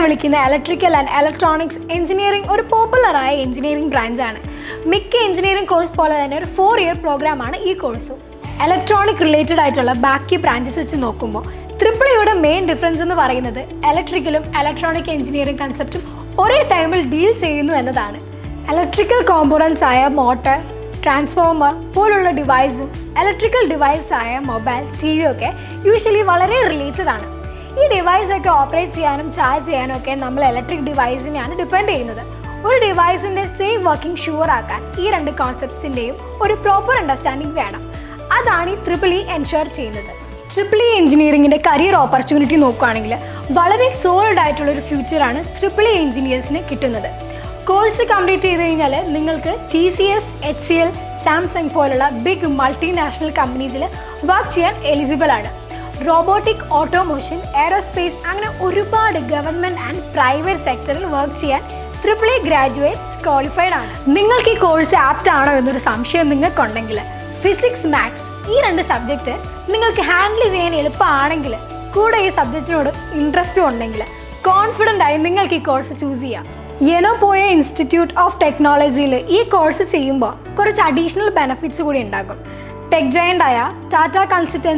വിളിക്കുന്ന electrical and electronics engineering ഒരു പോപ്പുലറായ engineering ബ്രാഞ്ചാണ് മിക്ക എഞ്ചിനീയറിംഗ് കോഴ്സ് പോലെ തന്നെ ഒരു ഫോർ ഇയർ പ്രോഗ്രാമാണ് ഈ കോഴ്സും ഇലക്ട്രോണിക് റിലേറ്റഡ് ആയിട്ടുള്ള ബാക്കി ബ്രാഞ്ചസ് വെച്ച് നോക്കുമ്പോൾ ട്രിപ്പിൾ ഇയുടെ മെയിൻ ഡിഫറൻസ് എന്ന് പറയുന്നത് ഇലക്ട്രിക്കലും ഇലക്ട്രോണിക് എഞ്ചിനീയറിംഗ് കൺസെപ്റ്റും ഒരേ ടൈമിൽ ഡീൽ ചെയ്യുന്നു എന്നതാണ് ഇലക്ട്രിക്കൽ കോമ്പോണൻസ് ആയ മോട്ടർ ട്രാൻസ്ഫോമർ പോലുള്ള ഡിവൈസും ഇലക്ട്രിക്കൽ ഡിവൈസ് ആയ മൊബൈൽ ടി വി ഒക്കെ യൂഷ്വലി വളരെ റിലേറ്റഡ് ആണ് ഈ ഡിവൈസ് ഒക്കെ ഓപ്പറേറ്റ് ചെയ്യാനും ചാർജ് ചെയ്യാനും ഒക്കെ നമ്മൾ ഇലക്ട്രിക് ഡിവൈസിനെയാണ് ഡിപ്പെൻഡ് ചെയ്യുന്നത് ഒരു ഡിവൈസിൻ്റെ സേഫ് വർക്കിംഗ് ഷുവർ ആക്കാൻ ഈ രണ്ട് കോൺസെപ്റ്റ്സിൻ്റെയും ഒരു പ്രോപ്പർ അണ്ടർസ്റ്റാൻഡിംഗ് വേണം അതാണ് ഈ ട്രിപ്പിൾ ഇ എൻഷുർ ചെയ്യുന്നത് ട്രിപ്പിൾ ഇ എഞ്ചിനീയറിംഗിൻ്റെ കരിയർ ഓപ്പർച്യൂണിറ്റി നോക്കുകയാണെങ്കിൽ വളരെ സോൾഡ് ആയിട്ടുള്ള ഒരു ഫ്യൂച്ചറാണ് ട്രിപ്പിൾ ഇ എഞ്ചിനീയേഴ്സിന് കിട്ടുന്നത് കോഴ്സ് കംപ്ലീറ്റ് ചെയ്ത് കഴിഞ്ഞാൽ നിങ്ങൾക്ക് T C S H C L Samsung പോലുള്ള ബിഗ് മൾട്ടിനാഷണൽ കമ്പനീസിൽ വർക്ക് ചെയ്യാൻ എലിജിബിൾ ആണ് റോബോട്ടിക് ഓട്ടോമോഷൻ എയറോസ്പേസ് അങ്ങനെ ഒരുപാട് ഗവൺമെൻറ് ആൻഡ് പ്രൈവറ്റ് സെക്ടറിൽ വർക്ക് ചെയ്യാൻ ട്രിപ്പിൾ ഇ ഗ്രാജുവേറ്റ്സ് ക്വാളിഫൈഡ് ആണ് നിങ്ങൾക്ക് ഈ കോഴ്സ് ആപ്റ്റ് ആണോ എന്നൊരു സംശയം നിങ്ങൾക്കുണ്ടെങ്കിൽ ഫിസിക്സ് മാത്സ് ഈ രണ്ട് സബ്ജക്റ്റ് നിങ്ങൾക്ക് ഹാൻഡിൽ ചെയ്യാൻ എളുപ്പമാണെങ്കിൽ കൂടെ ഈ സബ്ജക്റ്റിനോട് ഇൻട്രസ്റ്റും ഉണ്ടെങ്കിൽ കോൺഫിഡൻ്റ് ആയി നിങ്ങൾക്ക് ഈ കോഴ്സ് ചൂസ് ചെയ്യാം യെനോപോയ ഇൻസ്റ്റിറ്റ്യൂട്ട് ഓഫ് ടെക്നോളജിയിൽ ഈ കോഴ്സ് ചെയ്യുമ്പോൾ കുറച്ച് അഡീഷണൽ ബെനിഫിറ്റ്സ് കൂടി ഉണ്ടാകും ടെക് ജയൻ്റ് ആയ ടാറ്റ കൺസിസ്റ്റൻസ്